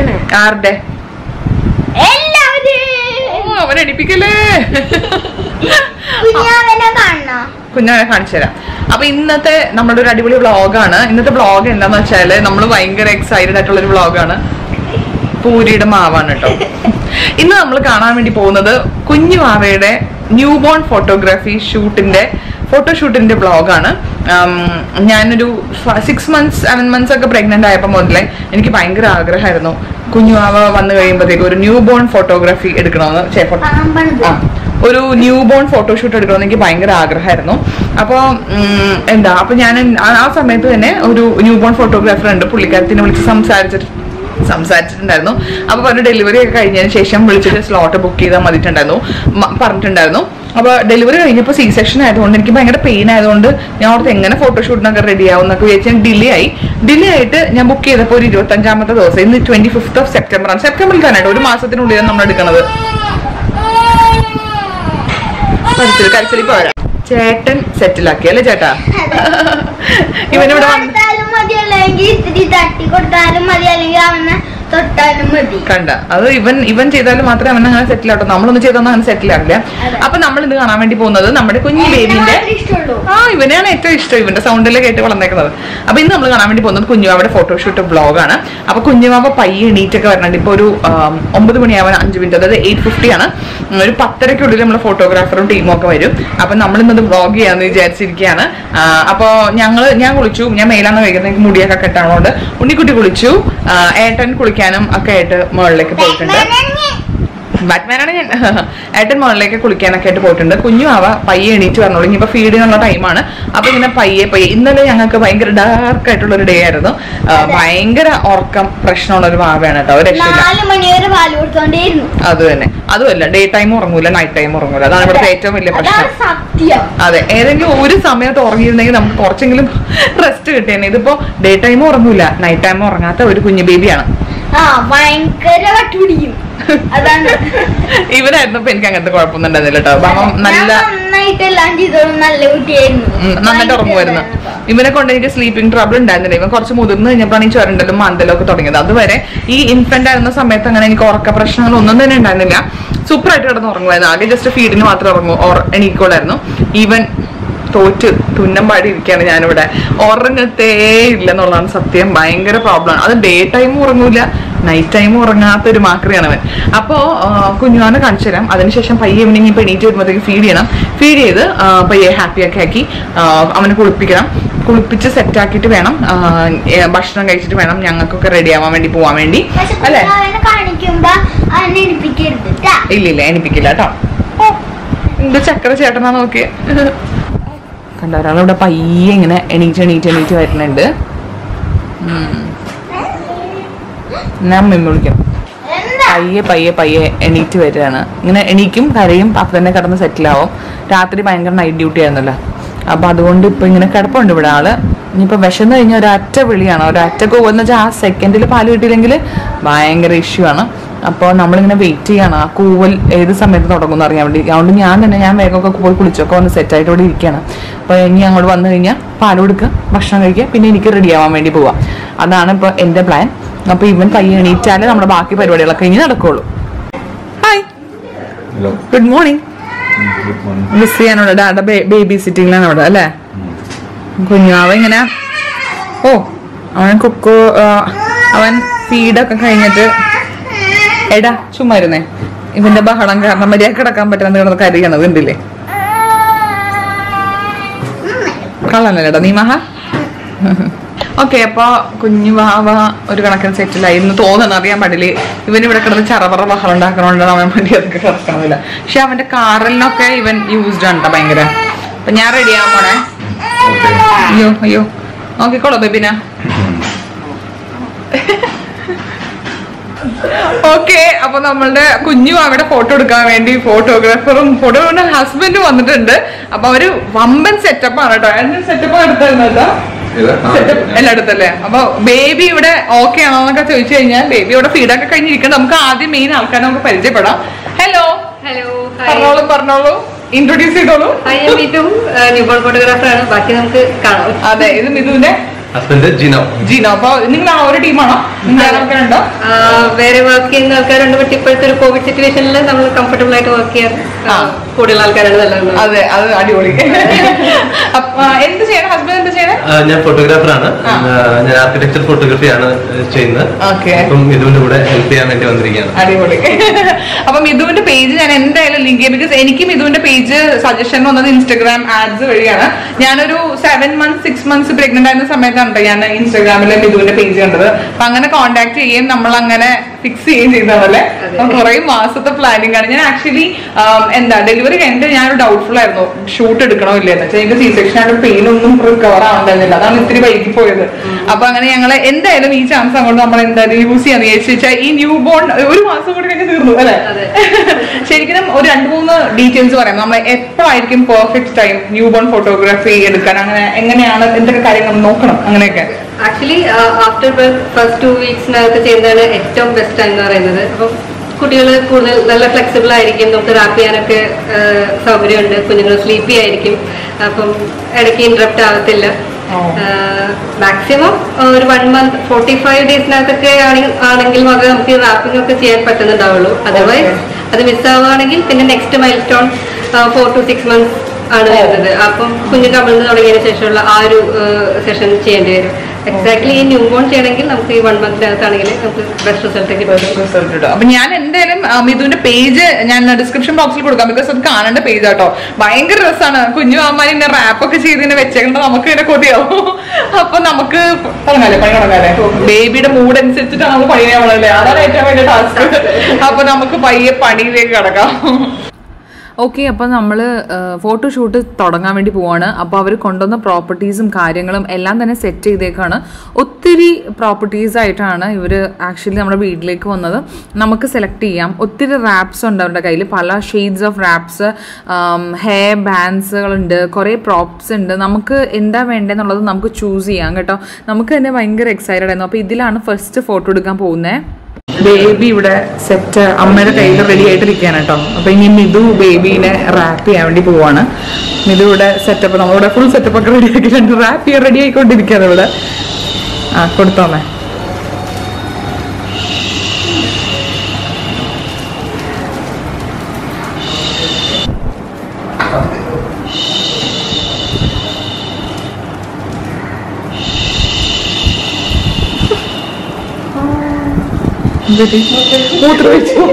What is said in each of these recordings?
ആണ് ആരുടെ എല്ലാവരും ഓ അവൻ അടിപ്പിക്കല്ലേ കുഞ്ഞാവനെ കാണണോ കുഞ്ഞാനെ കാണിച്ചു തരാം അപ്പൊ ഇന്നത്തെ നമ്മുടെ ഒരു അടിപൊളി വ്ളോഗാണ് ഇന്നത്തെ വ്ളോഗ് എന്താന്ന് വെച്ചാല് നമ്മൾ ഭയങ്കര എക്സൈറ്റഡ് ആയിട്ടുള്ള ഒരു വ്ളോഗാണ് പൂരിയുടെ മാവാണ് കേട്ടോ ഇന്ന് നമ്മൾ കാണാൻ വേണ്ടി പോകുന്നത് കുഞ്ഞു മാവയുടെ ന്യൂ ബോൺ ഫോട്ടോഗ്രാഫി ഷൂട്ടിന്റെ ഫോട്ടോഷൂട്ടിന്റെ ബ്ലോഗാണ് ഞാനൊരു സിക്സ് മന്ത്സ് സെവൻ മന്ത്സ് ഒക്കെ പ്രഗ്നന്റ് ആയപ്പോൾ മുതലേ എനിക്ക് ഭയങ്കര ആഗ്രഹമായിരുന്നു കുഞ്ഞുമാവ വന്നു കഴിയുമ്പോഴത്തേക്ക് ഒരു ന്യൂ ബോൺ ഫോട്ടോഗ്രാഫി എടുക്കണമെന്ന് ചേ ഫോട്ടോ പാമ്പണത് ആ, ഒരു ന്യൂ ബോൺ ഫോട്ടോഷൂട്ട് എടുക്കണമെന്ന് എനിക്ക് ഭയങ്കര ആഗ്രഹമായിരുന്നു അപ്പോൾ എന്താ അപ്പൊ ഞാൻ ആ- ആ സമയത്ത് തന്നെ ഒരു ന്യൂ ബോൺ ഫോട്ടോഗ്രാഫർ ഉണ്ട് പുള്ളിക്കാരത്തിനെ വിളിച്ച് സംസാരിച്ചിട്ട് സംസാരിച്ചിട്ടുണ്ടായിരുന്നു അപ്പൊ പറഞ്ഞു ഡെലിവറി ഒക്കെ കഴിഞ്ഞതിന് ശേഷം വിളിച്ചിട്ട് സ്ലോട്ട് ബുക്ക് ചെയ്താൽ മതിയിട്ടുണ്ടായിരുന്നു മ- പറഞ്ഞിട്ടുണ്ടായിരുന്നു അപ്പൊ ഡെലിവറി കഴിഞ്ഞപ്പോൾ സി സെക്ഷൻ ആയതുകൊണ്ട് എനിക്ക് ഭയങ്കര പെയിൻ ആയതുകൊണ്ട് ഞാൻ ഓർത്ത് എങ്ങനെ ഫോട്ടോഷൂട്ടിനൊക്കെ റെഡി ആവും എന്നൊക്കെ വിചാരിച്ച് ഡിലേ ആയി ഡിലേ ആയിട്ട് ഞാൻ ബുക്ക് ചെയ്തപ്പോൾ ഒരു ഇരുപത്തഞ്ചാമത്തെ ദിവസം ഇന്ന് ട്വന്റി ഫിഫ്ത്ത് ഓഫ് സെപ്റ്റംബർ ആണ് സെപ്റ്റംബറിൽ തന്നെ ഒരു മാസത്തിനുള്ളിലാണ് നമ്മൾ എടുക്കുന്നത് പഠിച്ചത് കരച്ചിൽ പോരാ ചേട്ടൻ സെറ്റിലാക്കി അല്ലേ ചേട്ടാ ഇവനിവിടെ വന്ന് കൊടുത്താലും മതി അല്ലെങ്കിൽ ഇത്തിരി തട്ടി കൊടുത്താലും മതി അല്ലെങ്കിൽ അവനെ തൊട്ടാലും മതി കണ്ട അത് ഇവൻ ഇവൻ ചെയ്താലും മാത്രമേ അവൻ അങ്ങനെ സെറ്റിൽ ആവട്ടെ നമ്മളൊന്നും ചെയ്തൊന്നും അങ്ങനെ സെറ്റിൽ ആവില്ല അതെ. അപ്പൊ നമ്മൾ ഇന്ന് കാണാൻ വേണ്ടി പോകുന്നത് നമ്മുടെ കുഞ്ഞു ബേബിന്റെ മാത്രമേ ഇഷ്ടമുള്ളൂ ആ ഇവനെയാണ് ഏറ്റവും ഇഷ്ടം ഇവന്റെ സൗണ്ടിലെ കേട്ട് വളർന്നേക്കുന്നത് അപ്പൊ ഇന്ന് നമ്മൾ കാണാൻ വേണ്ടി പോകുന്നത് കുഞ്ഞുമാവിടെ ഫോട്ടോഷൂട്ട് വ്ളോഗാണ് അപ്പൊ കുഞ്ഞുമാവ പയ്യെ എണീറ്റൊക്കെ വരണുണ്ട് ഇപ്പൊ ഒരു ആം, ഒമ്പത് മണിയാവാൻ അഞ്ച് മിനിറ്റ് അതായത് എയ്റ്റ് ഫിഫ്റ്റി ആണ് ഉം, ഒരു പത്തരയ്ക്കുള്ളിൽ നമ്മൾ ഫോട്ടോഗ്രാഫറും ടീമും ഒക്കെ വരും അപ്പൊ നമ്മൾ ഇന്നത് വ്ളോഗ് ചെയ്യാന്ന് വിചാരിച്ചിരിക്കുകയാണ് ആ, അപ്പൊ ഞങ്ങള് ഞാൻ കുളിച്ചു ഞാൻ മേലാന്ന് കഴിക്കുന്നത് എനിക്ക് മുടിയൊക്കെ കെട്ടാണോണ്ട് ഉണ്ണിക്കുട്ടി കുളിച്ചു ആ, ഏട്ടൻ കുളിക്കാനും ഒക്കെ ആയിട്ട് മുകളിലേക്ക് പോയിട്ടുണ്ട് ബാറ്റ്മാനാണ് ഞാൻ ഏട്ടൻ മുകളിലേക്ക് കുളിക്കാനൊക്കെ ആയിട്ട് പോയിട്ടുണ്ട് കുഞ്ഞു അവ പയ്യെ എണീറ്റ് വന്നോളൂ ഇനിയിപ്പോ ഫീഡ് ചെയ്യാനുള്ള ടൈമാണ് അപ്പൊ ഇങ്ങനെ പയ്യെ പയ്യെ ഇന്നലെ ഞങ്ങൾക്ക് ഭയങ്കര ഡാർക്ക് ആയിട്ടുള്ള ഒരു ഡേ ആയിരുന്നു ആ, ഭയങ്കര ഉറക്കം പ്രശ്നമുള്ള ഒരു ഭാവയാണ് കേട്ടോ ഒരു രക്ഷയില്ല നാല് മണി വരെ പാല് കൊടുത്തോണ്ടേയിരുന്നു അത് തന്നെ അതുമല്ല ഡേ ടൈം ഉറങ്ങൂല നൈറ്റ് ടൈം ഉറങ്ങൂല അതാണ് ഇവിടുത്തെ ഏറ്റവും വലിയ അതാണ് പ്രശ്നം സത്യം അതെ ഏതെങ്കിലും ഒരു സമയത്ത് ഉറങ്ങിയിരുന്നെങ്കിൽ നമുക്ക് കുറച്ചെങ്കിലും റെസ്റ്റ് കിട്ടിയേനെ ഇതിപ്പോ ഡേ ടൈമും ഉറങ്ങൂല നൈറ്റ് ടൈമും ഉറങ്ങാത്ത ഒരു കുഞ്ഞു ബേബിയാണ് ആ ഭയങ്കര വട്ടുപിടിക്കും അതാണ് ഇവനായിരുന്നപ്പോ എനിക്ക് അങ്ങനത്തെ കുഴപ്പമൊന്നും ഉണ്ടായിരുന്നില്ല കേട്ടോ അപ്പം നല്ല ഞാൻ നന്നായിട്ട് എല്ലാം ചെയ്തോളും നല്ല കുട്ടിയായിരുന്നു ഉം, നന്നായിട്ട് ഉറങ്ങുമായിരുന്നു ഇവനെ കൊണ്ട് എനിക്ക് സ്ലീപ്പിംഗ് ട്രബിൾ ഉണ്ടായിരുന്നില്ല ഇവൻ കുറച്ച് മുതിർന്ന് കഴിഞ്ഞപ്പോഴാണ് ഈ ചുരണ്ടലും മാന്തലും ഒക്കെ തുടങ്ങിയത് അതുവരെ ഈ ഇൻഫന്റ് ആയിരുന്ന സമയത്ത് അങ്ങനെ എനിക്ക് ഉറക്ക പ്രശ്നങ്ങൾ ഒന്നും തന്നെ ഉണ്ടായിരുന്നില്ല സൂപ്പർ ആയിട്ട് കിടന്ന് ഉറങ്ങുമായിരുന്നു ആകെ ജസ്റ്റ് ഫീഡിന് മാത്രം ഉറങ്ങും എണീക്കോളായിരുന്നു ഈവൻ തോറ്റ് തുന്നം പാടി ഇരിക്കുകയാണ് ഞാനിവിടെ ഉറങ്ങത്തേ ഇല്ല എന്നുള്ളതാണ് സത്യം ഭയങ്കര പ്രോബ്ലമാണ് അത് ഡേ ടൈമും ഉറങ്ങൂല നൈറ്റ് ടൈമും ഉറങ്ങാത്ത ഒരു മാക്രിയാണ് അവൻ അപ്പോ കുഞ്ഞുവാനെ കാണിച്ചു തരാം അതിനുശേഷം പയ്യെ ഇവനിങ് ഇപ്പൊ എണീറ്റ് വരുമ്പോഴത്തേക്ക് ഫീഡ് ചെയ്യണം ഫീഡ് ചെയ്ത് ആ, പയ്യെ ഹാപ്പി ഒക്കെ ആക്കി ആ, അവനെ കുളിപ്പിക്കണം കുളിപ്പിച്ച് സെറ്റ് ആക്കിയിട്ട് വേണം ആ, ഏ, ഭക്ഷണം കഴിച്ചിട്ട് വേണം ഞങ്ങൾക്കൊക്കെ റെഡി ആവാൻ വേണ്ടി പോവാൻ വേണ്ടി പക്ഷെ അല്ലേ അവനെ കാണിക്കുമ്പോ അവനെ എണിപ്പിക്കരുത് ട്ടാ. ഇല്ല ഇല്ല എനിപ്പിക്കില്ല കേട്ടോ എന്ത് ചക്കര ചേട്ടനാ നോക്കിയേ കണ്ട ഒരാളിവിടെ പയ്യെ ഇങ്ങനെ എണീറ്റ് എണീറ്റ് എണീറ്റ് വരുന്നുണ്ട് ഉം. ഞാൻ മിമ്മ വിളിക്കാം എന്താ പയ്യെ പയ്യെ പയ്യെ എണീറ്റ് വരികയാണ് ഇങ്ങനെ എണീക്കും കരയും അപ്പം തന്നെ കിടന്ന് സെറ്റിലാവും രാത്രി ഭയങ്കര നൈറ്റ് ഡ്യൂട്ടി ആയിരുന്നല്ലോ അപ്പൊ അതുകൊണ്ട് ഇപ്പൊ ഇങ്ങനെ കിടപ്പുണ്ട് ഇവിടെ ആള് ഇനിയിപ്പോ വിശന്ന് കഴിഞ്ഞാൽ ഒരൊറ്റ വിളിയാണ് ഒരൊറ്റ കൂവെന്ന് വെച്ചാൽ ആ സെക്കൻഡിൽ പാല് കിട്ടിയില്ലെങ്കിൽ ഭയങ്കര ഇഷ്യൂ ആണ് അപ്പോൾ നമ്മളിങ്ങനെ വെയിറ്റ് ചെയ്യാണ് ആ കൂവൽ ഏത് സമയത്ത് തുടങ്ങുമെന്ന് അറിയാൻ വേണ്ടി അതുകൊണ്ട് ഞാൻ തന്നെ ഞാൻ വേഗമൊക്കെ പോയി കുളിച്ചൊക്കെ വന്ന് സെറ്റായിട്ട് ഇവിടെ ഇരിക്കുകയാണ് അപ്പോൾ ഇനി അങ്ങോട്ട് വന്നു കഴിഞ്ഞാൽ പാല് കൊടുക്കുക ഭക്ഷണം കഴിക്കുക പിന്നെ എനിക്ക് റെഡി ആവാൻ വേണ്ടി പോവാം അതാണ് ഇപ്പോൾ എൻ്റെ പ്ലാൻ അപ്പോൾ ഇവൻ പയ്യെ എണീറ്റാലേ നമ്മുടെ ബാക്കി പരിപാടികളൊക്കെ ഇനി നടക്കുള്ളൂ hi hello good morning good morning miss ചെയ്യാനോട് ഡാഡ ബേബി സിറ്റിങ്ങിലാണ് അവിടെ അല്ലേ കുഞ്ഞാവ ഇങ്ങനെ ഓ അവൻ കുക്കു ആ, അവൻ ഫീഡൊക്കെ കഴിഞ്ഞിട്ട് എടാ ചുമ്മാ ഇരുന്നേ ഇവന്റെ ബഹളം കാരണം മര്യാദ കിടക്കാൻ പറ്റാതെ കിടന്ന് കരയണത് ഉണ്ടില്ലേ കള്ളനല്ലേടാ നീ മഹ ഓക്കെ അപ്പൊ കുഞ്ഞു വാവ ഒരു കണക്കിന് സെറ്റിലായി എന്ന് തോന്നണം അറിയാൻ പാടില്ല ഇവൻ ഇവിടെ കിടന്ന് ചറപറ ബഹളം ഉണ്ടാക്കണോണ്ടാണ് അവൻ മര്യാദക്ക് കിടക്കണമില്ല പക്ഷെ അവന്റെ കാറലിനൊക്കെ ഇവൻ യൂസ്ഡ് ആണ് ട്ടോ ഭയങ്കര അപ്പൊ ഞാൻ റെഡി ആവാൻ പോണേ അയ്യോ അയ്യോ നോക്കിക്കോളോ ബേബിന ഓക്കെ അപ്പൊ നമ്മളുടെ കുഞ്ഞു അവിടെ ഫോട്ടോ എടുക്കാൻ വേണ്ടി ഫോട്ടോഗ്രാഫറും ഫോട്ടോഗ്രാഫറുടെ ഹസ്ബൻഡും വന്നിട്ടുണ്ട് അപ്പൊ അവര് വമ്പൻ സെറ്റപ്പ് ആണ് കേട്ടോ എന്തൊരു സെറ്റപ്പ് എടുത്തായിരുന്നു കേട്ടോ ഏതാ? ആ, സെറ്റപ്പ് ഞാൻ- എല്ലാം എടുത്തല്ലേ അപ്പൊ ബേബി ഇവിടെ ഓക്കെ ആണോ എന്നൊക്കെ ചോദിച്ചു കഴിഞ്ഞാൽ ബേബി ഇവിടെ ഫീഡൊക്കെ കഴിഞ്ഞിരിക്കണം നമുക്ക് ആദ്യം മെയിൻ ആൾക്കാരെ നമുക്ക് പരിചയപ്പെടാം ഹലോ ഹലോ പറഞ്ഞോളൂ പറഞ്ഞോളൂ ഇൻട്രൊഡ്യൂസ് ചെയ്തോളൂ ഹായ് മീറ്റും ന്യൂബോൺ ഫോട്ടോഗ്രാഫറാണ് ബാക്കി നമുക്ക് കാണാം അതെ ഇത് മിഥുന്റെ ഹസ്ബൻഡ് ജിനോ ജീനോ അപ്പൊ നിങ്ങൾ ആ ഒരു ടീമാണോ വേറെ ആൾക്കാരുണ്ടോ ആ, വേറെ വർക്ക് ചെയ്യുന്ന ആൾക്കാരുണ്ട് ബട്ട് ഇപ്പോഴത്തെ ഒരു കോവിഡ് സിറ്റുവേഷനിൽ നമ്മൾ കംഫർട്ടബിൾ ആയിട്ട് വർക്ക് ചെയ്യാൻ ആ, കൂടുതൽ ആൾക്കാരാണ് നല്ലത് അതെ അത് അടിപൊളി അപ്പൊ, ആ, എന്ത് ചെയ്യണം ഹസ്ബൻഡ് എന്ത് ചെയ്യണം ആ, ഞാൻ ഫോട്ടോഗ്രാഫറാണ് ആ. ഞാൻ ആർക്കിടെക്ചർ ഫോട്ടോഗ്രാഫിയാണ് ചെയ്യുന്നത് ഓക്കെ അപ്പം ഇതിന്റെ കൂടെ ഹെൽപ്പ് ചെയ്യാൻ വേണ്ടി വന്നിരിക്കുകയാണ് അടിപൊളി അപ്പൊ മിഥുവിന്റെ പേജ് ഞാൻ എന്തായാലും ലിങ്ക് ചെയ്യാം ബിക്കോസ് എനിക്ക് മിഥുവിന്റെ പേജ് സജഷൻ വന്നത് ഇൻസ്റ്റാഗ്രാം ആഡ്സ് വഴിയാണ് ഞാനൊരു seven months six months pregnant ആയിരുന്ന സമയത്താണ് ട്ടോ ഞാൻ ഇൻസ്റ്റാഗ്രാമിൽ മിഥുവിന്റെ പേജ് കണ്ടത് അപ്പൊ അങ്ങനെ കോൺടാക്ട് ചെയ്യുകയും നമ്മൾ അങ്ങനെ ഫിക്സ് ചെയ്യുകയും ചെയ്തതല്ലേ അപ്പൊ കുറെ മാസത്തെ പ്ലാനിങ് ആണ് ഞാൻ ആക്ച്വലി എന്താ ഡെലിവറി കഴിഞ്ഞിട്ട് ഞാനൊരു ഡൗട്ട്ഫുൾ ആയിരുന്നു ഷൂട്ട് എടുക്കണോ ഇല്ലെന്ന് വെച്ചാൽ എനിക്ക് സി സെക്ഷൻ ആയിട്ട് പെയിൻ ഒന്നും റിക്കവർ ആവണ്ടായിരുന്നില്ല അതാണ് ഇത്തിരി വൈകി പോയത് അപ്പൊ അങ്ങനെ ഞങ്ങൾ എന്തായാലും ഈ ചാൻസ് അങ്ങോട്ട് നമ്മൾ എന്തായാലും യൂസ് ചെയ്യാന്ന് വിചാരിച്ചു വെച്ചാൽ ഈ ന്യൂ ബോൺ ഒരു മാസം കൂടി കഴിഞ്ഞ് തീർന്നു അല്ലെ അതെ. ശരിക്കും ഒരു രണ്ട് മൂന്ന് ഡീറ്റെയിൽസ് പറയാം നമ്മൾ എപ്പോഴായിരിക്കും perfect time new born photography എടുക്കാൻ അങ്ങനെ എങ്ങനെയാണ് എന്തൊക്കെ കാര്യങ്ങൾ നോക്കണം അങ്ങനെയൊക്കെ actually after birth first two വീക്സിനകത്ത് ചെയ്യുന്നതാണ് ഏറ്റവും ബെസ്റ്റ് എന്ന് പറയുന്നത് അപ്പം കുട്ടികൾ കൂടുതൽ നല്ല ഫ്ലെക്സിബിൾ ആയിരിക്കും നമുക്ക് റാപ്പ് ചെയ്യാനൊക്കെ ആ, സൗകര്യമുണ്ട് കുഞ്ഞുങ്ങൾ സ്ലീപ്പി ആയിരിക്കും അപ്പം ഇടയ്ക്ക് ഇൻട്രപ്റ്റ് ആവത്തില്ല ഓ. മാക്സിമം ഒരു വൺ മന്ത് ഫോർട്ടി ഫൈവ് ഡേയ്സിനകത്തൊക്കെ ആണെങ്കിൽ ആണെങ്കിൽ മാത്രമേ നമുക്ക് ഈ റാപ്പിംഗ് ഒക്കെ ചെയ്യാൻ പറ്റുന്നുണ്ടാവുള്ളൂ അതർവൈസ് അത് മിസ്സാവുകയാണെങ്കിൽ പിന്നെ next milestone four to six months ആണ് വരുന്നത് അപ്പം കുഞ്ഞു കമിഴ്ന്ന് തുടങ്ങിയതിന് ശേഷമുള്ള ആ ഒരു സെഷൻ ചെയ്യേണ്ടി വരും എക്സാക്ട്ലി ഈ ന്യൂ ബോൺ ചെയ്യണമെങ്കിൽ നമുക്ക് ഈ വൺ മന്തിനകത്താണെങ്കിൽ നമുക്ക് ബെസ്റ്റ് റിസൾട്ട് കിട്ടും റിസൾട്ട് കിട്ടും അപ്പൊ ഞാൻ എന്തായാലും ആ, മിഥുവിന്റെ പേജ് ഞാൻ ഡിസ്ക്രിപ്ഷൻ ബോക്സിൽ കൊടുക്കാം ബിക്കോസ് അത് കാണേണ്ട പേജ് ആട്ടോ ഭയങ്കര രസമാണ് കുഞ്ഞു അമ്മമാർ ഇങ്ങനെ റാപ്പ് ഒക്കെ ചെയ്ത് ഇങ്ങനെ വെച്ചേക്കണ്ട നമുക്ക് ഇങ്ങനെ കൊതിയാവും അപ്പൊ നമുക്ക് തുടങ്ങാല്ലേ പണി തുടങ്ങാല്ലേ ബേബിയുടെ മൂഡ് അനുസരിച്ചിട്ടാണ് നമ്മൾ പണി ചെയ്യാനുള്ളത് അതാണ് ഏറ്റവും വലിയ ടാസ്ക് അപ്പൊ നമുക്ക് പയ്യെ പണിയിലേക്ക് കിടക്കാം ഓക്കെ അപ്പോൾ നമ്മൾ ഫോട്ടോഷൂട്ട് തുടങ്ങാൻ വേണ്ടി പോവാണ് അപ്പോൾ അവർ കൊണ്ടുവന്ന പ്രോപ്പർട്ടീസും കാര്യങ്ങളും എല്ലാം തന്നെ സെറ്റ് ചെയ്തേക്കാണ് ഒത്തിരി പ്രോപ്പർട്ടീസ് ആയിട്ടാണ് ഇവർ ആക്ച്വലി നമ്മുടെ വീട്ടിലേക്ക് വന്നത് നമുക്ക് സെലക്ട് ചെയ്യാം ഒത്തിരി റാപ്സ് ഉണ്ട് അവരുടെ കയ്യിൽ പല ഷെയ്ഡ്സ് ഓഫ് റാപ്സ് ഹെയർ ബാൻഡ്സുകളുണ്ട് കുറേ പ്രോപ്സ് ഉണ്ട് നമുക്ക് എന്താ വേണ്ടതെന്നുള്ളത് നമുക്ക് ചൂസ് ചെയ്യാം കേട്ടോ നമുക്ക് തന്നെ ഭയങ്കര എക്സൈറ്റഡ് ആയിരുന്നു അപ്പോൾ ഇതിലാണ് ഫസ്റ്റ് ഫോട്ടോ എടുക്കാൻ പോകുന്നത് ബേബി ഇവിടെ സെറ്റ് അമ്മയുടെ കയ്യിൽ റെഡി ആയിട്ടിരിക്കുകയാണ് കേട്ടോ അപ്പൊ ഇനി മിതു ബേബീനെ റാപ്പ് ചെയ്യാൻ വേണ്ടി പോവാണ് മിതു ഇവിടെ സെറ്റപ്പ് നമ്മളിവിടെ ഫുൾ സെറ്റപ്പ് ഒക്കെ റെഡി ആക്കിയിട്ടുണ്ട് റാപ്പ് ചെയ്യാൻ റെഡി ആയിക്കൊണ്ടിരിക്കുകയാണ് ഇവിടെ ആ കൊടുത്തോമേ മൂത്രമൊഴിച്ചു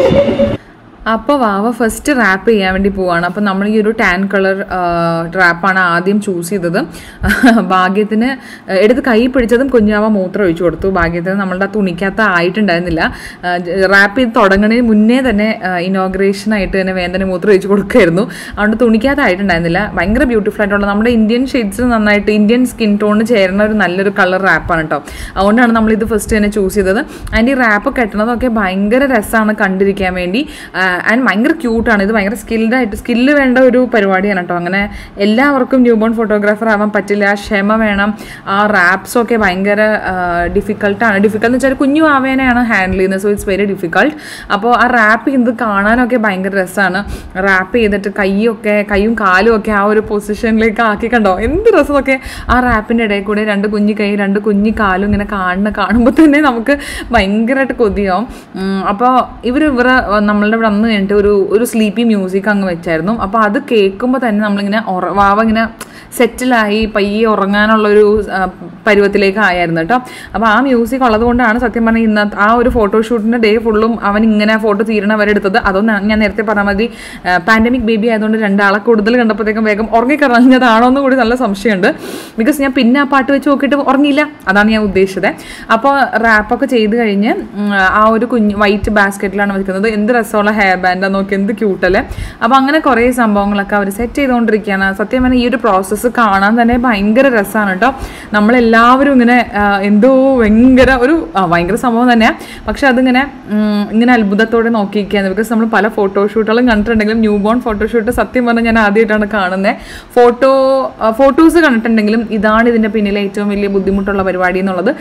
അപ്പോൾ വാവ ഫസ്റ്റ് റാപ്പ് ചെയ്യാൻ വേണ്ടി പോവാണ് അപ്പോൾ നമ്മൾ ഈ ഒരു ടാൻ കളർ റാപ്പാണ് ആദ്യം ചൂസ് ചെയ്തത് ഭാഗ്യത്തിന് എടുത്ത് കൈ പിടിച്ചതും കുഞ്ഞാവ മൂത്രം ഒഴിച്ചു കൊടുത്തു ഭാഗ്യത്തിന് നമ്മളുടെ ആ തുണിക്കകത്ത് ആയിട്ടുണ്ടായിരുന്നില്ല റാപ്പ് ചെയ്ത് തുടങ്ങുന്നതിന് മുന്നേ തന്നെ ഇനോഗ്രേഷൻ ആയിട്ട് തന്നെ വേദന മൂത്രം ഒഴിച്ചു കൊടുക്കുമായിരുന്നു അതുകൊണ്ട് തുണിക്കകത്ത് ആയിട്ടുണ്ടായിരുന്നില്ല ഭയങ്കര ബ്യൂട്ടിഫുൾ ആയിട്ടുള്ള നമ്മുടെ ഇന്ത്യൻ ഷെയ്ഡ്സ് നന്നായിട്ട് ഇന്ത്യൻ സ്കിൻ ടോണിന് ചേരുന്ന ഒരു നല്ലൊരു കളർ റാപ്പാണ് കേട്ടോ അതുകൊണ്ടാണ് നമ്മൾ ഇത് ഫസ്റ്റ് തന്നെ ചൂസ് ചെയ്തത് അതിൻ്റെ ഈ റാപ്പ് കെട്ടണതൊക്കെ ഭയങ്കര രസമാണ് കണ്ടിരിക്കാൻ വേണ്ടി ആൻഡ് ഭയങ്കര ക്യൂട്ടാണ് ഇത് ഭയങ്കര സ്കിൽഡ് ആയിട്ട് സ്കില്ല് വേണ്ട ഒരു പരിപാടിയാണ് കേട്ടോ അങ്ങനെ എല്ലാവർക്കും ന്യൂ ബോൺ ഫോട്ടോഗ്രാഫർ ആവാൻ പറ്റില്ല ക്ഷമ വേണം ആ റാപ്സ് ഒക്കെ ഭയങ്കര ഡിഫിക്കൽട്ടാണ് ഡിഫിക്കൽട്ട് എന്ന് വെച്ചാൽ കുഞ്ഞു ആവേനെയാണ് ഹാൻഡിൽ ചെയ്യുന്നത് സോ ഇറ്റ്സ് വെരി ഡിഫിക്കൾട്ട് അപ്പോൾ ആ റാപ്പ് ചെയ്യുന്നത് കാണാനൊക്കെ ഭയങ്കര രസമാണ് റാപ്പ് ചെയ്തിട്ട് കൈയൊക്കെ കൈയും കാലും ഒക്കെ ആ ഒരു പൊസിഷനിലേക്ക് ആക്കി കണ്ടോ എന്ത് രസമൊക്കെ ആ റാപ്പിൻ്റെ ഇടയിൽ കൂടെ രണ്ട് കുഞ്ഞു കൈ രണ്ട് കുഞ്ഞു കാലും ഇങ്ങനെ കാണുന്ന കാണുമ്പോൾ തന്നെ നമുക്ക് ഭയങ്കരമായിട്ട് കൊതിയാവും അപ്പോൾ ഇവർ ഇവരെ നമ്മളുടെ ഇവിടെ വന്ന് കഴിഞ്ഞിട്ട് ഒരു ഒരു സ്ലീപ്പി മ്യൂസിക് അങ്ങ് വെച്ചായിരുന്നു അപ്പോൾ അത് കേൾക്കുമ്പോൾ തന്നെ നമ്മളിങ്ങനെ ഉറ വാവ ഇങ്ങനെ സെറ്റിലായി പയ്യെ ഉറങ്ങാനുള്ളൊരു ആ, പരുവത്തിലേക്ക് ആയിരുന്നു കേട്ടോ അപ്പോൾ ആ മ്യൂസിക് ഉള്ളത് കൊണ്ടാണ് സത്യം പറഞ്ഞാൽ ഇന്ന ആ ഒരു ഫോട്ടോഷൂട്ടിൻ്റെ ഡേ ഫുള്ളും അവൻ ഇങ്ങനെ ഫോട്ടോ തീരണ വരെ എടുത്തത് അതൊന്നും ഞാൻ നേരത്തെ പറഞ്ഞ മതി പാൻഡമിക് ബേബി ആയതുകൊണ്ട് രണ്ടാളെ കൂടുതൽ കണ്ടപ്പോഴത്തേക്കും വേഗം ഉറങ്ങിക്കറഞ്ഞതാണോ എന്ന് കൂടി നല്ല സംശയമുണ്ട് ബിക്കോസ് ഞാൻ പിന്നെ ആ പാട്ട് വെച്ച് നോക്കിയിട്ട് ഉറങ്ങിയില്ല അതാണ് ഞാൻ ഉദ്ദേശിച്ചത് അപ്പോൾ റാപ്പൊക്കെ ചെയ്ത് കഴിഞ്ഞ് ഉം, ആ ഒരു കുഞ്ഞ് വൈറ്റ് ബാസ്ക്കറ്റിലാണ് വെക്കുന്നത് എന്ത് രസമുള്ള ഹെയർ ബാൻഡാണ് നോക്കി എന്ത് ക്യൂട്ടല്ലേ അപ്പോൾ അങ്ങനെ കുറേ സംഭവങ്ങളൊക്കെ അവർ സെറ്റ് ചെയ്തുകൊണ്ടിരിക്കുകയാണ് സത്യം പറഞ്ഞാൽ ഈ ഒരു പ്രോസസ്സ് കാണാൻ തന്നെ ഭയങ്കര രസമാണ് കേട്ടോ നമ്മളെല്ലാവരും ഇങ്ങനെ ആ, എന്തോ ഭയങ്കര ഒരു ആ, ഭയങ്കര സംഭവം തന്നെയാണ് പക്ഷെ അതിങ്ങനെ ഉം, ഇങ്ങനെ അത്ഭുതത്തോടെ നോക്കിയിരിക്കുകയാണ് ബിക്കോസ് നമ്മൾ പല ഫോട്ടോഷൂട്ടുകളും കണ്ടിട്ടുണ്ടെങ്കിലും ന്യൂ ബോൺ ഫോട്ടോഷൂട്ട് സത്യം പറഞ്ഞാൽ ഞാൻ ആദ്യമായിട്ടാണ് കാണുന്നത് ഫോട്ടോ ഫോട്ടോസ് കണ്ടിട്ടുണ്ടെങ്കിലും ഇതാണ് ഇതിൻ്റെ പിന്നിലെ ഏറ്റവും വലിയ ബുദ്ധിമുട്ടുള്ള പരിപാടി എന്നുള്ളത്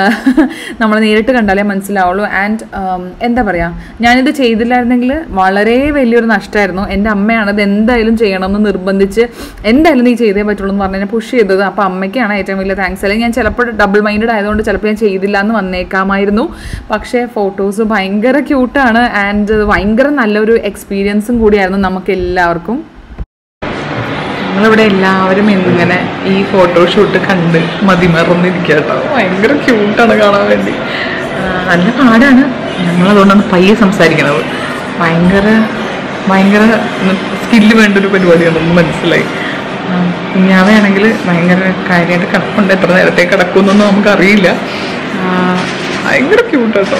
നമ്മൾ നേരിട്ട് കണ്ടാലേ മനസ്സിലാവുള്ളൂ ആൻഡ് എന്താ പറയുക ഞാനിത് ചെയ്തില്ലായിരുന്നെങ്കിൽ വളരെ വലിയൊരു നഷ്ടമായിരുന്നു എൻ്റെ അമ്മയാണ് ഇത് എന്തായാലും ചെയ്യണമെന്ന് നിർബന്ധിച്ച് എന്തായാലും നീ ചെയ്തേ ചെയ്തേ പറ്റുള്ളൂ എന്ന് പറഞ്ഞ് പുഷ് ചെയ്തത് അപ്പോൾ അമ്മയ്ക്കാണ് ഏറ്റവും വലിയ താങ്ക്സ് അല്ലെങ്കിൽ ഞാൻ ചിലപ്പോൾ ഡബിൾ മൈൻഡഡ് ആയതുകൊണ്ട് ചിലപ്പോൾ ഞാൻ ചെയ്തില്ല എന്ന് വന്നേക്കാമായിരുന്നു പക്ഷേ ഫോട്ടോസ് ഭയങ്കര ക്യൂട്ടാണ് ആൻഡ് ഭയങ്കര നല്ലൊരു എക്സ്പീരിയൻസും കൂടിയായിരുന്നു നമുക്ക് എല്ലാവർക്കും ഞങ്ങളിവിടെ എല്ലാവരും ഇങ്ങനെ ഈ ഫോട്ടോഷൂട്ട് കണ്ട് മതിമറന്നിരിക്കുക കേട്ടോ ഭയങ്കര ക്യൂട്ടാണ് കാണാൻ വേണ്ടി ആ, നല്ല പാടാണ് ഞങ്ങളതുകൊണ്ടാണ് പയ്യെ സംസാരിക്കുന്നത് ഭയങ്കര ഭയങ്കര സ്കില്ല് വേണ്ട ഒരു പരിപാടിയാണെന്ന് മനസ്സിലായി ആ, കുഞ്ഞാവയാണെങ്കിൽ ഭയങ്കര കാര്യമായിട്ട് കിടപ്പുണ്ട് എത്ര നേരത്തെ കിടക്കുമെന്നൊന്നും നമുക്കറിയില്ല ആ, ഭയങ്കര ക്യൂട്ടാട്ടോ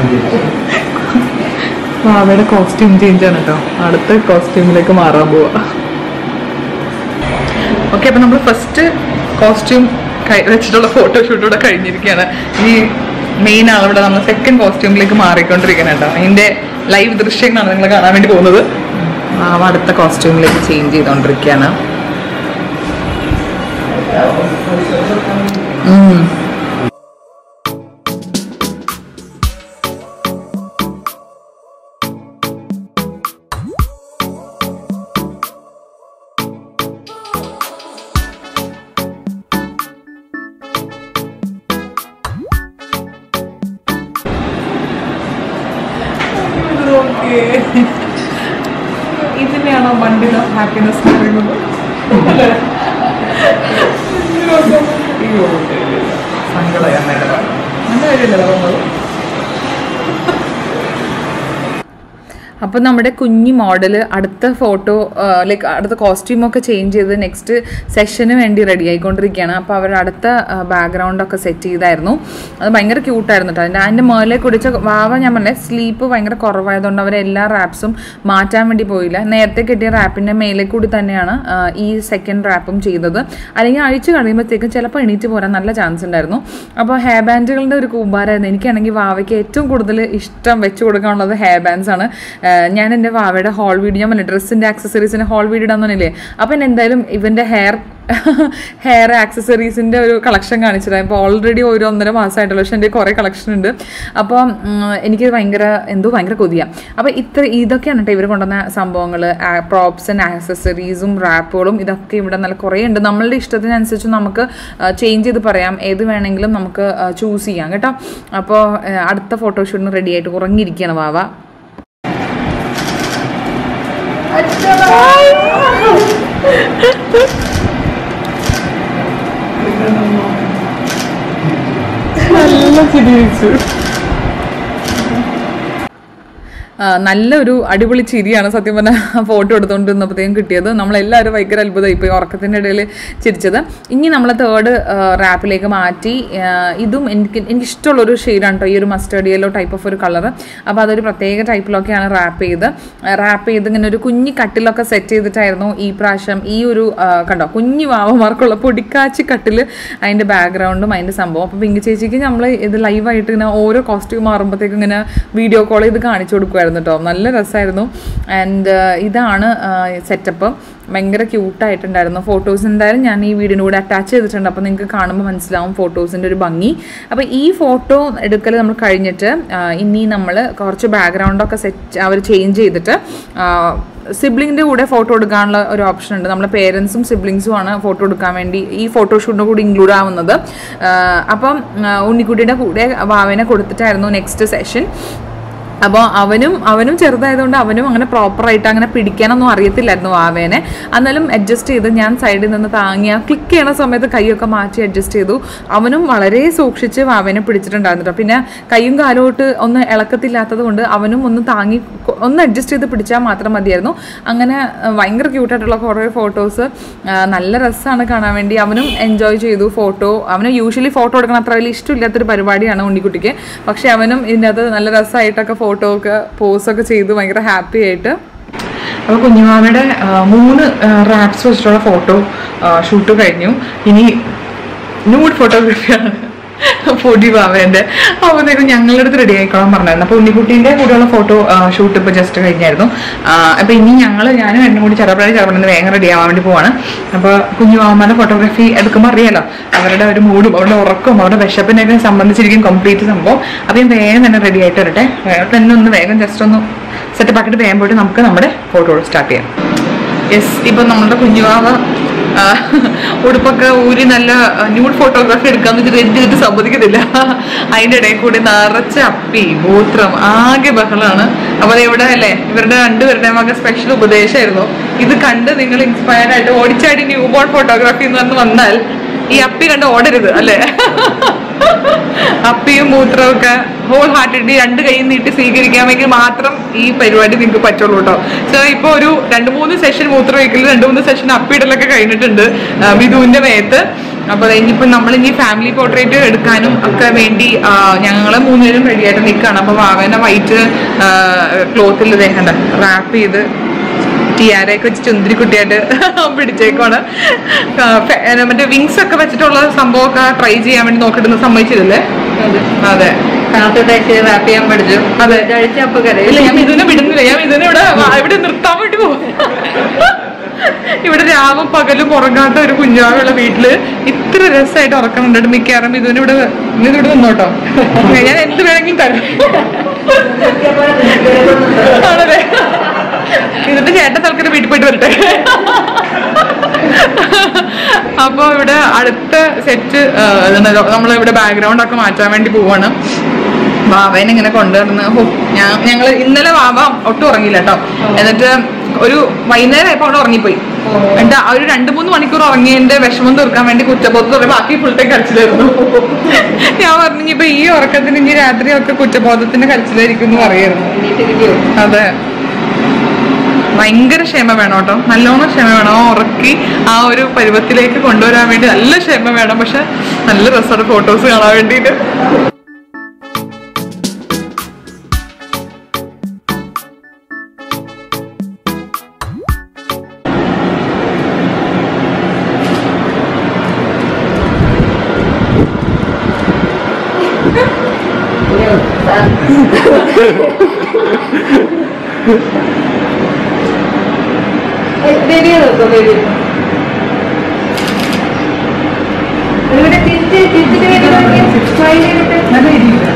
അവയുടെ കോസ്റ്റ്യൂം ചേഞ്ച് ആണ് കേട്ടോ അടുത്ത കോസ്റ്റ്യൂമിലേക്ക് മാറാൻ പോവാ ഓക്കെ അപ്പൊ നമ്മൾ ഫസ്റ്റ് കോസ്റ്റ്യൂം വെച്ചിട്ടുള്ള ഫോട്ടോഷൂട്ടൂടെ കഴിഞ്ഞിരിക്കുകയാണ് ഈ മെയിൻ ആളിവിടെ നമ്മൾ സെക്കൻഡ് കോസ്റ്റ്യൂമിലേക്ക് മാറിക്കൊണ്ടിരിക്കണം കേട്ടോ അതിന്റെ ലൈവ് ദൃശ്യങ്ങളാണ് നിങ്ങൾ കാണാൻ വേണ്ടി പോകുന്നത് അവ അടുത്ത കോസ്റ്റ്യൂമിലേക്ക് ചേഞ്ച് ചെയ്തുകൊണ്ടിരിക്കുകയാണ് ഉം. ഓക്കേ. ഇതിനെയാണോ ബണ്ടിൽ ഓഫ് ഹാപ്പിനെസ് എന്ന് പറയുന്നത് അയ്യോ, സങ്കടമായി അമ്മയുടെ ഭാഗം. നല്ല കാര്യമല്ലേ പറഞ്ഞത് അപ്പോൾ നമ്മുടെ കുഞ്ഞി മോഡൽ അടുത്ത ഫോട്ടോ ലൈക്ക് അടുത്ത കോസ്റ്റ്യൂമൊക്കെ ചേഞ്ച് ചെയ്ത് നെക്സ്റ്റ് സെഷന് വേണ്ടി റെഡി ആയിക്കൊണ്ടിരിക്കുകയാണ് അപ്പോൾ അവർ അടുത്ത ബാക്ക്ഗ്രൗണ്ടൊക്കെ സെറ്റ് ചെയ്തായിരുന്നു അത് ഭയങ്കര ക്യൂട്ടായിരുന്നു കേട്ടോ അതിൻ്റെ അതിൻ്റെ മുകളിൽ കുടിച്ച വാവ ഞാൻ പറഞ്ഞത് സ്ലീപ്പ് ഭയങ്കര കുറവായതുകൊണ്ട് അവർ എല്ലാ റാപ്സും മാറ്റാൻ വേണ്ടി പോയില്ല നേരത്തെ കിട്ടിയ റാപ്പിൻ്റെ മേലെ കൂടി തന്നെയാണ് ആ, ഈ സെക്കൻഡ് റാപ്പും ചെയ്തത് അല്ലെങ്കിൽ അഴിച്ച് കഴിയുമ്പോഴത്തേക്കും ചിലപ്പോൾ എണീറ്റ് പോരാൻ നല്ല ചാൻസ് ഉണ്ടായിരുന്നു അപ്പോൾ ഹെയർ ബാൻഡുകളുടെ ഒരു കൂമ്പാരായിരുന്നു എനിക്കാണെങ്കിൽ വാവയ്ക്ക് ഏറ്റവും കൂടുതൽ ഇഷ്ടം വെച്ച് കൊടുക്കാനുള്ളത് ഹെയർ ബാൻഡ്സ് ആണ് ആഹ് ഞാൻ എൻ്റെ വാവയുടെ ഹോൾ വീഡിയോ ഞാൻ പറഞ്ഞു ഡ്രസ്സിൻ്റെ ആക്സസറീസിൻ്റെ ഹോൾ വീഡിയോ ഇടാൻ പറഞ്ഞില്ലേ അപ്പം എന്നെ എന്തായാലും ഇവൻ്റെ ഹെയർ ഹെയർ ആക്സസറീസിൻ്റെ ഒരു കളക്ഷൻ കാണിച്ചിട്ട് ഇപ്പോൾ ഓൾറെഡി ഒരു ഒന്നര മാസമായിട്ടുള്ളൂ പക്ഷേ എൻ്റെ കുറേ കളക്ഷൻ ഉണ്ട് അപ്പോൾ എനിക്ക് ഭയങ്കര എന്തോ ഭയങ്കര കൊതിയാണ് അപ്പോൾ ഇത്ര ഇതൊക്കെയാണ് കേട്ടോ ഇവർ കൊണ്ടുവന്ന സംഭവങ്ങൾ പ്രോപ്സ് ആൻഡ് ആക്സസറീസും റാപ്പുകളും ഇതൊക്കെ ഇവിടെ നല്ല കുറേ ഉണ്ട് നമ്മളുടെ ഇഷ്ടത്തിനനുസരിച്ച് നമുക്ക് ചേഞ്ച് ചെയ്ത് പറയാം ഏത് വേണമെങ്കിലും നമുക്ക് ചൂസ് ചെയ്യാം കേട്ടോ അപ്പോൾ അടുത്ത ഫോട്ടോഷൂട്ടിന് റെഡി ആയിട്ട് ഉറങ്ങിയിരിക്കുകയാണ് വാവ നല്ല ചിരി വെച്ചു ആ, നല്ലൊരു അടിപൊളി ചിരിയാണ് സത്യം പറഞ്ഞാൽ ഫോട്ടോ എടുത്തുകൊണ്ടിരുന്നപ്പോഴത്തേക്കും കിട്ടിയത് നമ്മളെല്ലാവരും ഭയങ്കര അത്ഭുതമായി ഇപ്പോൾ ഉറക്കത്തിൻ്റെ ഇടയിൽ ചിരിച്ചത് ഇനി നമ്മൾ തേർഡ് റാപ്പിലേക്ക് മാറ്റി ആ, ഇതും എനിക്ക് എനിക്ക് ഇഷ്ടമുള്ളൊരു ഷെയ്ഡാണ് കേട്ടോ ഈ ഒരു മസ്റ്റേർഡ് യെല്ലോ ടൈപ്പ് ഓഫ് ഒരു കളർ അപ്പോൾ അതൊരു പ്രത്യേക ടൈപ്പിലൊക്കെയാണ് റാപ്പ് ചെയ്ത് റാപ്പ് ചെയ്ത് ഇങ്ങനെ ഒരു കുഞ്ഞി കട്ടിലൊക്കെ സെറ്റ് ചെയ്തിട്ടായിരുന്നു ഈ പ്രാവശ്യം ഈ ഒരു ആ, കണ്ടോ കുഞ്ഞു വാവമാർക്കുള്ള പൊടിക്കാച്ചി കട്ടിൽ അതിൻ്റെ ബാക്ക്ഗ്രൗണ്ടും അതിൻ്റെ സംഭവം അപ്പോൾ പിങ്കി ചേച്ചിക്ക് നമ്മൾ ഇത് ലൈവായിട്ട് ഇങ്ങനെ ഓരോ കോസ്റ്റ്യൂം മാറുമ്പോഴത്തേക്കും ഇങ്ങനെ വീഡിയോ കോൾ ചെയ്ത് കാണിച്ചു കൊടുക്കുമായിരുന്നു കേട്ടോ നല്ല രസമായിരുന്നു ആൻഡ് ഇതാണ് സെറ്റപ്പ് ഭയങ്കര ക്യൂട്ടായിട്ടുണ്ടായിരുന്നു ഫോട്ടോസ് എന്തായാലും ഞാൻ ഈ വീഡിയോയുടെ കൂടെ അറ്റാച്ച് ചെയ്തിട്ടുണ്ട് അപ്പോൾ നിങ്ങൾക്ക് കാണുമ്പോൾ മനസ്സിലാവും ഫോട്ടോസിൻ്റെ ഒരു ഭംഗി അപ്പോൾ ഈ ഫോട്ടോ എടുക്കൽ നമ്മൾ കഴിഞ്ഞിട്ട് ആ, ഇനി നമ്മൾ കുറച്ച് ബാക്ക്ഗ്രൗണ്ടൊക്കെ സെറ്റ് അവർ ചേഞ്ച് ചെയ്തിട്ട് സിബ്ലിങ്ങിൻ്റെ കൂടെ ഫോട്ടോ എടുക്കാനുള്ള ഒരു ഓപ്ഷൻ ഉണ്ട് നമ്മളെ പേരൻസും സിബ്ലിങ്സും ആണ് ഫോട്ടോ എടുക്കാൻ വേണ്ടി ഈ ഫോട്ടോഷൂട്ടിൻ്റെ കൂടി ഇൻക്ലൂഡ് ആവുന്നത് ആ, അപ്പം ആ, ഉണ്ണിക്കുട്ടിയുടെ കൂടെ വാവനെ കൊടുത്തിട്ടായിരുന്നു നെക്സ്റ്റ് സെഷൻ അപ്പോൾ അവനും അവനും ചെറുതായതുകൊണ്ട് അവനും അങ്ങനെ പ്രോപ്പറായിട്ട് അങ്ങനെ പിടിക്കാനൊന്നും അറിയത്തില്ലായിരുന്നു വാവേനെ എന്നാലും അഡ്ജസ്റ്റ് ചെയ്ത് ഞാൻ സൈഡിൽ നിന്ന് താങ്ങിയ ക്ലിക്ക് ചെയ്യണ സമയത്ത് കൈയൊക്കെ മാറ്റി അഡ്ജസ്റ്റ് ചെയ്തു അവനും വളരെ സൂക്ഷിച്ച് വാവേനെ പിടിച്ചിട്ടുണ്ടായിരുന്നു കേട്ടോ പിന്നെ കൈയും കാലോട്ട് ഒന്ന് ഇളക്കത്തില്ലാത്തത് കൊണ്ട് അവനും ഒന്ന് താങ്ങി കൊ- ഒന്ന് അഡ്ജസ്റ്റ് ചെയ്ത് പിടിച്ചാൽ മാത്രം മതിയായിരുന്നു അങ്ങനെ ആ, ഭയങ്കര ക്യൂട്ടായിട്ടുള്ള കുറേ ഫോട്ടോസ് നല്ല രസമാണ് കാണാൻ വേണ്ടി അവനും എൻജോയ് ചെയ്തു ഫോട്ടോ അവന് യൂഷ്വലി ഫോട്ടോ എടുക്കണം അത്ര വലിയ ഇഷ്ടമില്ലാത്തൊരു പരിപാടിയാണ് ഉണ്ണിക്കുട്ടിക്ക് പക്ഷേ അവനും ഇതിൻ്റെ അത് നല്ല രസമായിട്ടൊക്കെ ഫോട്ടോ ഒക്കെ പോസൊക്കെ ചെയ്തു ഭയങ്കര ഹാപ്പി ആയിട്ട് അപ്പോൾ കുഞ്ഞുമാമയുടെ ആ, മൂന്ന് റാപ്സ് വെച്ചിട്ടുള്ള ഫോട്ടോ ഷൂട്ട് കഴിഞ്ഞു ഇനി നൂഡ് ഫോട്ടോഗ്രാഫിയാണ് പൊടി ബാവേന്റെ അപ്പോഴത്തേക്കും ഞങ്ങളുടെ അടുത്ത് റെഡി ആയിക്കോളാൻ പറഞ്ഞായിരുന്നു അപ്പോൾ ഉണ്ണിക്കുട്ടീൻ്റെ കൂടെയുള്ള ഫോട്ടോ ഷൂട്ട് ഇപ്പോൾ ജസ്റ്റ് കഴിഞ്ഞായിരുന്നു അപ്പോൾ ഇനി ഞങ്ങൾ ഞാനും എന്നും കൂടി ചെറുപ്പഴ ചെറുപ്പം വേഗം റെഡി ആവാൻ വേണ്ടി പോവാണ് അപ്പോൾ കുഞ്ഞുമാമാരുടെ ഫോട്ടോഗ്രാഫി എടുക്കുമ്പോൾ അറിയാലോ അവരുടെ ഒരു മൂഡും അവരുടെ ഉറക്കവും അവരുടെ വിശപ്പിനെയൊക്കെ സംബന്ധിച്ചിരിക്കും കംപ്ലീറ്റ് സംഭവം അപ്പോൾ ഞാൻ വേഗം തന്നെ റെഡി ആയിട്ട് വരട്ടെ വേഗം തന്നെ ഒന്ന് വേഗം ജസ്റ്റ് ഒന്ന് സെറ്റപ്പ് ആക്കിയിട്ട് വേഗം പോയിട്ട് നമുക്ക് നമ്മുടെ ഫോട്ടോ സ്റ്റാർട്ട് ചെയ്യാം യെസ് ഇപ്പം നമ്മളുടെ കുഞ്ഞുവാവ ആ, ഉടുപ്പൊക്കെ ഊരി നല്ല ന്യൂഡ് ഫോട്ടോഗ്രാഫി എടുക്കാന്ന് വെച്ചിട്ട് എന്തിട്ട് സമ്മതിക്കുന്നില്ല അതിന്റെ ഇടയിൽ കൂടി നിറച്ച അപ്പി മൂത്രം ആകെ ബഹളമാണ് അപ്പൊ ദേ ഇവിടെ അല്ലേ ഇവരുടെ രണ്ടുപേരുടെ മകൻ സ്പെഷ്യൽ ഉപദേശമായിരുന്നു ഇത് കണ്ട് നിങ്ങൾ ഇൻസ്പയർഡ് ആയിട്ട് ഓടിച്ചാടി ന്യൂ ബോൺ ഫോട്ടോഗ്രാഫി എന്ന് പറഞ്ഞ് വന്നാൽ ഈ അപ്പി കണ്ട് ഓടരുത് അല്ലേ അപ്പിയും മൂത്രവും ഒക്കെ ഹോൾ ഹാർട്ടഡ്ലി രണ്ട് കൈ നീട്ടി സ്വീകരിക്കാമെങ്കിൽ മാത്രം ഈ പരിപാടി നിങ്ങൾക്ക് പറ്റുള്ളൂ കേട്ടോ സോ ഇപ്പൊ ഒരു രണ്ട് മൂന്ന് സെഷൻ മൂത്രം വയ്ക്കലും രണ്ട് മൂന്ന് സെഷൻ അപ്പിയിടലൊക്കെ കഴിഞ്ഞിട്ടുണ്ട് ആ, വിധുവിന്റെ മേത്ത് അപ്പൊ ഇനിയിപ്പോ നമ്മൾ ഇനി ഫാമിലി പോർട്രേറ്റ് എടുക്കാനും ഒക്കെ വേണ്ടി ആ, ഞങ്ങള് മൂന്നുപേരും റെഡി ആയിട്ട് നിൽക്കുകയാണ് അപ്പൊ വാവനെ വൈറ്റ് ക്ലോത്തിൽ ഇതേക്കണ്ട റാപ്പ് ചെയ്ത് ടിയാരൊക്കെ വെച്ച് ചുന്തിരിക്കുട്ടിയായിട്ട് പിടിച്ചേക്കാണ് ആ, ഫെ- ഏ, മറ്റേ വിങ്സ് ഒക്കെ വെച്ചിട്ടുള്ള സംഭവമൊക്കെ ട്രൈ ചെയ്യാൻ വേണ്ടി നോക്കിയിട്ടൊന്നും സമ്മതിച്ചില്ലേ അതെ കാണാത്തോട്ട് റാപ്പ് ചെയ്യാൻ പഠിച്ചു അതെ. കഴിച്ച അപ്പൊ ഇല്ല കരയില്ല ഞാൻ ഇതിനെ വിടുന്നില്ല ഞാൻ ഇതിനെ ഇവിടെ വാ- ഇവിടെ നിർത്താൻ വേണ്ടി പോകും ഇവിടെ രാവും പകലും ഉറങ്ങാത്ത ഒരു കുഞ്ഞാവുള്ള വീട്ടില് ഇത്ര രസമായിട്ട് ഉറക്കണുണ്ട് മിക്കവാറും ഇതിന് ഇവിടെ ഇത് ഇവിടെ നിന്നോട്ടോ ഞാൻ എന്ത് വേണമെങ്കിലും തരാം ആണല്ലേ ഇതിന്റെ ചേട്ടൻ തൽക്കാലം വീട്ടിൽ പോയിട്ട് വരട്ടെ അപ്പൊ ഇവിടെ അടുത്ത സെറ്റ് നമ്മളിവിടെ ബാക്ക്ഗ്രൗണ്ട് ഒക്കെ മാറ്റാൻ വേണ്ടി പോവാണ് വാവേനെ ഇങ്ങനെ കൊണ്ടുവരുന്ന ഹോ ഞാൻ ഞങ്ങള് ഇന്നലെ വാവ ഒട്ടും ഉറങ്ങിയില്ല കേട്ടോ എന്നിട്ട് ഒരു വൈകുന്നേരം ആയപ്പോ അവിടെ ഉറങ്ങിപ്പോയി എന്നിട്ട് ആ ഒരു രണ്ടു മൂന്ന് മണിക്കൂർ ഉറങ്ങിയതിന്റെ വിഷമം തീർക്കാൻ വേണ്ടി കുറ്റബോധം തുടങ്ങി ബാക്കി ഫുൾ ടൈം കളിച്ചിലായിരുന്നു ഞാൻ പറഞ്ഞു ഇപ്പൊ ഈ ഉറക്കത്തിന് ഇനി രാത്രി ഒക്കെ കുറ്റബോധത്തിന്റെ കളിച്ചിലായിരിക്കും എന്ന് പറയായിരുന്നു അതെ ഭയങ്കര ക്ഷമ വേണം കേട്ടോ നല്ലോണം ക്ഷമ വേണം ആ ഉറക്കി ആ ഒരു പരുവത്തിലേക്ക് കൊണ്ടുവരാൻ വേണ്ടി നല്ല ക്ഷമ വേണം പക്ഷെ നല്ല രസമാണ് ഫോട്ടോസ് കാണാൻ വേണ്ടിയിട്ട് ബേബിയെ നോക്കോ ബേബി ഇവിടെ തിരിച്ച് തിരിച്ചിട്ട് ബേബി നോക്കിയേ സ്മൈൽ ചെയ്തിട്ട്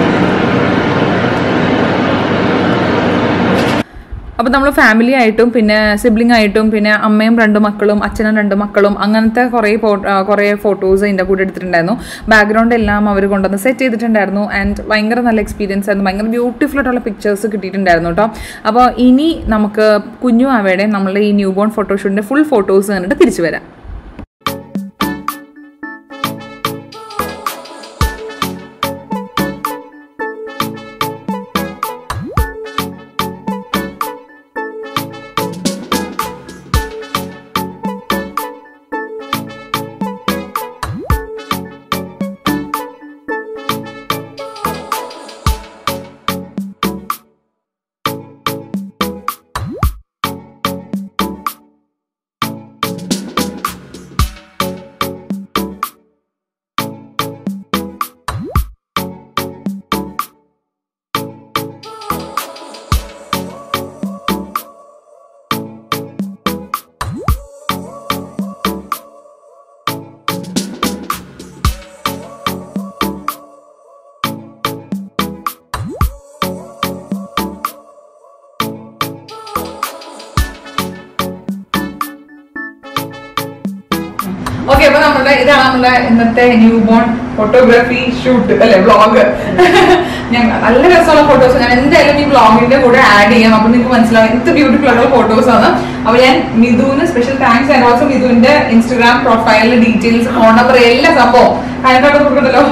അപ്പോൾ നമ്മൾ ഫാമിലി ആയിട്ടും പിന്നെ സിബ്ലിംഗ് ആയിട്ടും പിന്നെ അമ്മയും രണ്ട് മക്കളും അച്ഛനും രണ്ട് മക്കളും അങ്ങനത്തെ കുറേ ഫോ- ആ, കുറേ ഫോട്ടോസ് ഇതിൻ്റെ കൂടെ എടുത്തിട്ടുണ്ടായിരുന്നു ബാക്ക്ഗ്രൗണ്ട് എല്ലാം അവർ കൊണ്ടുവന്ന് സെറ്റ് ചെയ്തിട്ടുണ്ടായിരുന്നു ആൻഡ് ഭയങ്കര നല്ല എക്സ്പീരിയൻസ് ആയിരുന്നു ഭയങ്കര ബ്യൂട്ടിഫുൾ ആയിട്ടുള്ള പിക്ചേഴ്സ് കിട്ടിയിട്ടുണ്ടായിരുന്നു കേട്ടോ അപ്പോൾ ഇനി നമുക്ക് കുഞ്ഞു ആവയുടെ നമ്മളുടെ ഈ ന്യൂ ബോൺ ഫോട്ടോഷൂട്ടിൻ്റെ ഫുൾ ഫോട്ടോസ് കണ്ടിട്ട് തിരിച്ചു വരാം ഓക്കെ അപ്പൊ നമ്മുടെ ഇതാണ് നമ്മുടെ ഇന്നത്തെ ന്യൂ ബോൺ ഫോട്ടോഗ്രാഫി ഷൂട്ട് അല്ലെ വ്ളോഗ് ഞാൻ നല്ല രസമുള്ള ഫോട്ടോസ് ഞാൻ എന്തായാലും ഈ വ്ളോഗിന്റെ കൂടെ ആഡ് ചെയ്യാം അപ്പൊ നിങ്ങൾക്ക് മനസ്സിലാവും എന്ത് ബ്യൂട്ടിഫുൾ ആയിട്ടുള്ള ഫോട്ടോസ് ആണ് അപ്പൊ ഞാൻ മിഥുവിന് സ്പെഷ്യൽ താങ്ക്സ് ആൻഡ് ഓൾസോ മിഥുവിന്റെ ഇൻസ്റ്റഗ്രാം പ്രൊഫൈലിൽ ഡീറ്റെയിൽസ് ഫോൺ നമ്പർ എല്ലാ സംഭവം അതിനൊക്കെ കൊടുക്കണ്ടല്ലോ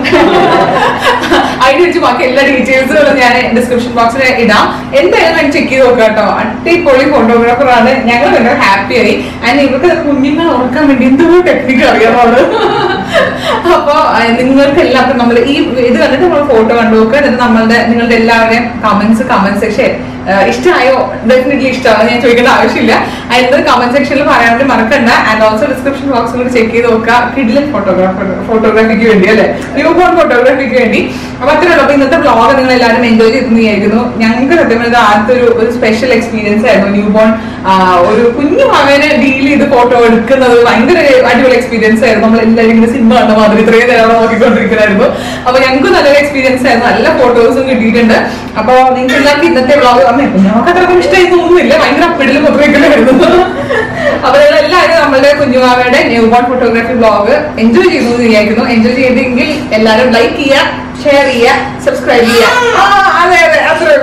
അതിന് വെച്ച് ബാക്കി എല്ലാ ഡീറ്റെയിൽസുകളും ഞാൻ ഡിസ്ക്രിപ്ഷൻ ബോക്സിൽ ഇടാം എന്തായാലും ചെക്ക് ചെയ്ത് നോക്കാം കേട്ടോ അടിപൊളി ഫോട്ടോഗ്രാഫർ ആണ് ഞങ്ങൾ ഭയങ്കര ഹാപ്പി ആയി ആൻഡ് ഇവർക്ക് കുഞ്ഞുങ്ങളെ ഉറക്കാൻ വേണ്ടി എന്തോ ടെക്നിക്ക് അറിയാമോ അപ്പൊ നിങ്ങൾക്ക് എല്ലാവർക്കും നമ്മൾ ഈ ഇത് കണ്ടിട്ട് നമ്മൾ ഫോട്ടോ കണ്ടു നോക്കുക എന്നിട്ട് നമ്മളുടെ നിങ്ങളുടെ എല്ലാവരുടെയും കമന്റ്സ് കമന്റ് സെക്ഷൻ ഇഷ്ടമായോ ഡെഫിനറ്റ്ലി ഇഷ്ടമാണ് ഞാൻ ചോദിക്കേണ്ട ആവശ്യമില്ല അതിന്റെ കമന്റ് സെക്ഷനിൽ പറയാൻ വേണ്ടി മറക്കണ്ട ആൻഡ് ഓൾസോ ഡിസ്ക്രിപ്ഷൻ ബോക്സിൽ കൂടി ചെക്ക് ചെയ്ത് നോക്കുക കിഡിലൻ ഫോട്ടോഗ്രാഫർ ഫോട്ടോഗ്രാഫിക്ക് വേണ്ടി അല്ലെ ന്യൂ ബോൺ ഫോട്ടോഗ്രാഫിക്ക് വേണ്ടി അപ്പൊ അത്രേ ഉള്ളൂ അപ്പൊ ഇന്നത്തെ വ്ളോഗ് നിങ്ങൾ എല്ലാവരും എൻജോയ് ചെയ്തിരുന്നു ഞങ്ങൾക്ക് സത്യം പറഞ്ഞാൽ ആദ്യത്തെ ഒരു ഒരു സ്പെഷ്യൽ എക്സ്പീരിയൻസ് ആയിരുന്നു ന്യൂ ബോൺ ഒരു കുഞ്ഞു മകനെ ഡീൽ ചെയ്ത് ഫോട്ടോ എടുക്കുന്നത് ഭയങ്കര അടിപൊളി എക്സ്പീരിയൻസ് ആയിരുന്നു നമ്മൾ എല്ലാവരും ഇങ്ങനെ സിനിമ കണ്ട മാതിരി ഇത്രയും നേരം നോക്കിക്കൊണ്ടിരിക്കുന്നായിരുന്നു അപ്പൊ ഞങ്ങൾക്ക് നല്ലൊരു എക്സ്പീരിയൻസ് ആയിരുന്നു നല്ല ഫോട്ടോസും കിട്ടിയിട്ടുണ്ട് അപ്പൊ നിങ്ങൾക്ക് എല്ലാവർക്കും ഇന്നത്തെ വ്ളോഗ് അമ്മ ഞങ്ങൾക്ക് അത്ര ഇഷ്ടമായി തോന്നുന്നില്ല ഭയങ്കര അപ്പിടിൽ മുദ്രയ്ക്കലായിരുന്നു അപ്പൊ നിങ്ങൾ എല്ലാവരും നമ്മളുടെ കുഞ്ഞു കുഞ്ഞുമാവയുടെ new born photography blog enjoy ചെയ്തു എന്ന് വിചാരിക്കുന്നു എൻജോയ് ചെയ്തെങ്കിൽ എല്ലാവരും ലൈക്ക് ചെയ്യുക ഷെയർ ചെയ്യുക സബ്സ്ക്രൈബ് ചെയ്യുക ആ, അതെ അതെ അത്രേ